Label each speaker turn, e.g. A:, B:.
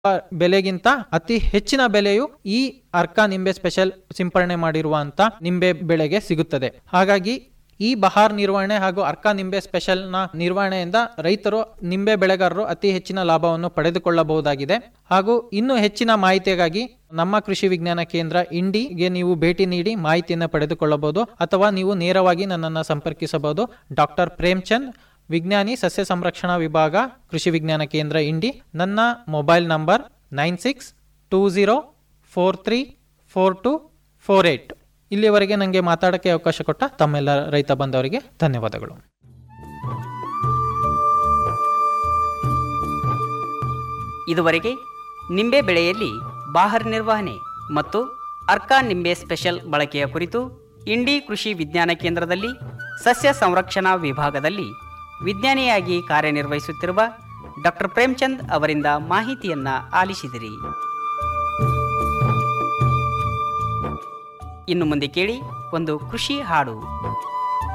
A: ಬೆಲೆಗಿಂತ ಅತಿ ಹೆಚ್ಚಿನ ಬೆಲೆಯು ಈ ಅರ್ಕಾ ನಿಂಬೆ ಸ್ಪೆಷಲ್ ಸಿಂಪರಣೆ ಮಾಡಿರುವಂತ ನಿಂಬೆ ಬೆಳೆಗೆ ಸಿಗುತ್ತದೆ ಹಾಗಾಗಿ ಈ ಬಹಾರ್ ನಿರ್ವಹಣೆ ಹಾಗೂ ಅರ್ಕಾ ನಿಂಬೆ ಸ್ಪೆಷಲ್ ನ ನಿರ್ವಹಣೆಯಿಂದ ರೈತರು ನಿಂಬೆ ಬೆಳೆಗಾರರು ಅತಿ ಹೆಚ್ಚಿನ ಲಾಭವನ್ನು ಪಡೆದುಕೊಳ್ಳಬಹುದಾಗಿದೆ ಹಾಗೂ ಇನ್ನು ಹೆಚ್ಚಿನ ಮಾಹಿತಿಗಾಗಿ ನಮ್ಮ ಕೃಷಿ ವಿಜ್ಞಾನ ಕೇಂದ್ರ ಇಂಡಿಗೆ ನೀವು ಭೇಟಿ ನೀಡಿ ಮಾಹಿತಿಯನ್ನು ಪಡೆದುಕೊಳ್ಳಬಹುದು ಅಥವಾ ನೀವು ನೇರವಾಗಿ ನನ್ನನ್ನು ಸಂಪರ್ಕಿಸಬಹುದು ಡಾಕ್ಟರ್ ಪ್ರೇಮ್ಚಂದ್ ವಿಜ್ಞಾನಿ ಸಸ್ಯ ಸಂರಕ್ಷಣಾ ವಿಭಾಗ ಕೃಷಿ ವಿಜ್ಞಾನ ಕೇಂದ್ರ ಇಂಡಿ ನನ್ನ mobile number nine six two zero four three four two four eight ಇಲ್ಲಿವರೆಗೆ ನನಗೆ ಮಾತಾಡೋಕ್ಕೆ ಅವಕಾಶ ಕೊಟ್ಟ ತಮ್ಮೆಲ್ಲ ರೈತ ಬಂದವರಿಗೆ ಧನ್ಯವಾದಗಳು
B: ಇದುವರೆಗೆ ನಿಂಬೆ ಬೆಳೆಯಲ್ಲಿ ಬಾಹರ್ ನಿರ್ವಹಣೆ ಮತ್ತು ಅರ್ಕಾ ನಿಂಬೆ ಸ್ಪೆಷಲ್ ಬಳಕೆಯ ಕುರಿತು ಇಂಡಿ ಕೃಷಿ ವಿಜ್ಞಾನ ಕೇಂದ್ರದಲ್ಲಿ ಸಸ್ಯ ಸಂರಕ್ಷಣಾ ವಿಭಾಗದಲ್ಲಿ ವಿಜ್ಞಾನಿಯಾಗಿ ಕಾರ್ಯನಿರ್ವಹಿಸುತ್ತಿರುವ ಡಾಕ್ಟರ್ ಪ್ರೇಮ್ಚಂದ್ ಅವರಿಂದ ಮಾಹಿತಿಯನ್ನ ಆಲಿಸಿದಿರಿ ಇನ್ನು ಮುಂದೆ ಕೇಳಿ ಒಂದು ಕೃಷಿ ಹಾಡು